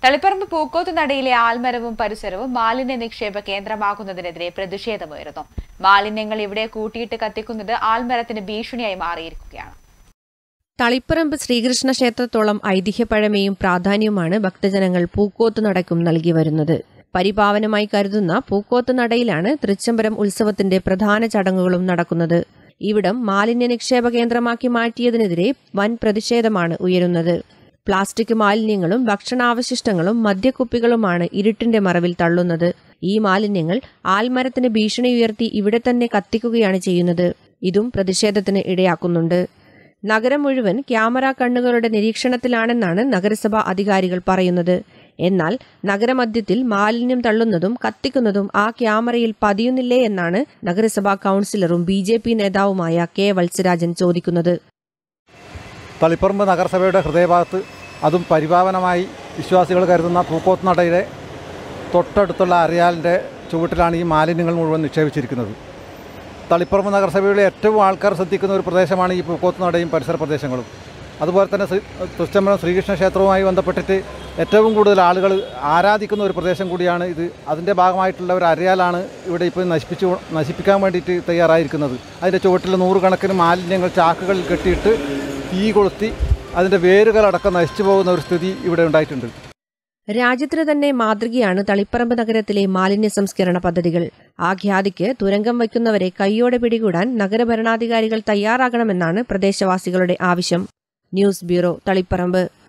തളിപ്പറമ്പ് പൂക്കോത്ത് നടയിലെ ആൽമരവും പരിസരവും മാലിന്യ നിക്ഷേപ കേന്ദ്രമാക്കുന്നതിനെതിരെ പ്രതിഷേധമുയരുന്നു മാലിന്യങ്ങൾ ഇവിടെ കൂട്ടിയിട്ട് കത്തിക്കുന്നത് ആൽമരത്തിന് ഭീഷണിയായി മാറിയിരിക്കുകയാണ് തളിപ്പറമ്പ് ശ്രീകൃഷ്ണ ക്ഷേത്രത്തോളം ഐതിഹ്യപഴമയും പ്രാധാന്യവുമാണ് ഭക്തജനങ്ങൾ പൂക്കോത്ത് നടക്കും നൽകി വരുന്നത് പരിപാവനമായി കരുതുന്ന പൂക്കോത്ത് നടയിലാണ് തൃച്ചംബരം ഉത്സവത്തിന്റെ പ്രധാന ചടങ്ങുകളും നടക്കുന്നത് ഇവിടം മാലിന്യ നിക്ഷേപ കേന്ദ്രമാക്കി മാറ്റിയതിനെതിരെ വൻ പ്രതിഷേധമാണ് ഉയരുന്നത് പ്ലാസ്റ്റിക് മാലിന്യങ്ങളും ഭക്ഷണാവശിഷ്ടങ്ങളും മദ്യക്കുപ്പികളുമാണ് ഇരുട്ടിന്റെ മറവിൽ തള്ളുന്നത് ഈ മാലിന്യങ്ങൾ ആൽമരത്തിന് ഭീഷണി ഉയർത്തി ഇവിടെ തന്നെ കത്തിക്കുകയാണ് ചെയ്യുന്നത് ഇതും പ്രതിഷേധത്തിന് ഇടയാക്കുന്നുണ്ട് നഗരം മുഴുവൻ ക്യാമറ കണ്ണുകളുടെ നിരീക്ഷണത്തിലാണെന്നാണ് നഗരസഭാ അധികാരികൾ പറയുന്നത് എന്നാൽ നഗരമധ്യത്തിൽ മാലിന്യം തള്ളുന്നതും കത്തിക്കുന്നതും ആ ക്യാമറയിൽ പതിയുന്നില്ലേ എന്നാണ് നഗരസഭാ കൌൺസിലറും ബി ജെ പി നേതാവുമായ കെ വത്സരാജൻ ചോദിക്കുന്നത് തളിപ്പറമ്പ് നഗരസഭയുടെ ഹൃദയഭാഗത്ത് അതും പരിപാവനമായി വിശ്വാസികൾ കരുതുന്ന പൂക്കോത്ത് നടയിലെ തൊട്ടടുത്തുള്ള അരയാലിൻ്റെ ചുവട്ടിലാണ് ഈ മാലിന്യങ്ങൾ മുഴുവൻ നിക്ഷേപിച്ചിരിക്കുന്നത് തളിപ്പറമ്പ് നഗരസഭയിലെ ഏറ്റവും ആൾക്കാർ ശ്രദ്ധിക്കുന്ന ഒരു പ്രദേശമാണ് ഈ പൂക്കോത്ത് നടയും പരിസര പ്രദേശങ്ങളും അതുപോലെ തന്നെ ശ്രീ തുഷ്ടമ്പലം ശ്രീകൃഷ്ണ ക്ഷേത്രവുമായി ബന്ധപ്പെട്ടിട്ട് ഏറ്റവും കൂടുതൽ ആളുകൾ ആരാധിക്കുന്ന ഒരു പ്രദേശം കൂടിയാണ് ഇത് അതിൻ്റെ ഭാഗമായിട്ടുള്ള ഒരു അരയാലാണ് ഇവിടെ ഇപ്പോൾ നശിപ്പിച്ചു നശിപ്പിക്കാൻ വേണ്ടിയിട്ട് തയ്യാറായിരിക്കുന്നത് അതിൻ്റെ ചുവട്ടിൽ നൂറുകണക്കിന് മാലിന്യങ്ങൾ ചാക്കുകളിൽ കെട്ടിയിട്ട് തീ കൊളുത്തി അതിൻ്റെ വേരുകളടക്കം നശിച്ചു പോകുന്ന ഒരു സ്ഥിതി ഇവിടെ ഉണ്ടായിട്ടുണ്ട് രാജ്യത്തിന് തന്നെ മാതൃകയാണ് തളിപ്പറമ്പ് നഗരത്തിലെ മാലിന്യ സംസ്കരണ പദ്ധതികൾ ആ ഖ്യാതിക്ക് തുരങ്കം വയ്ക്കുന്നവരെ കൈയോടെ പിടികൂടാൻ നഗരഭരണാധികാരികൾ തയ്യാറാകണമെന്നാണ് പ്രദേശവാസികളുടെ ആവശ്യം ന്യൂസ് ബ്യൂറോ തളിപ്പറമ്പ്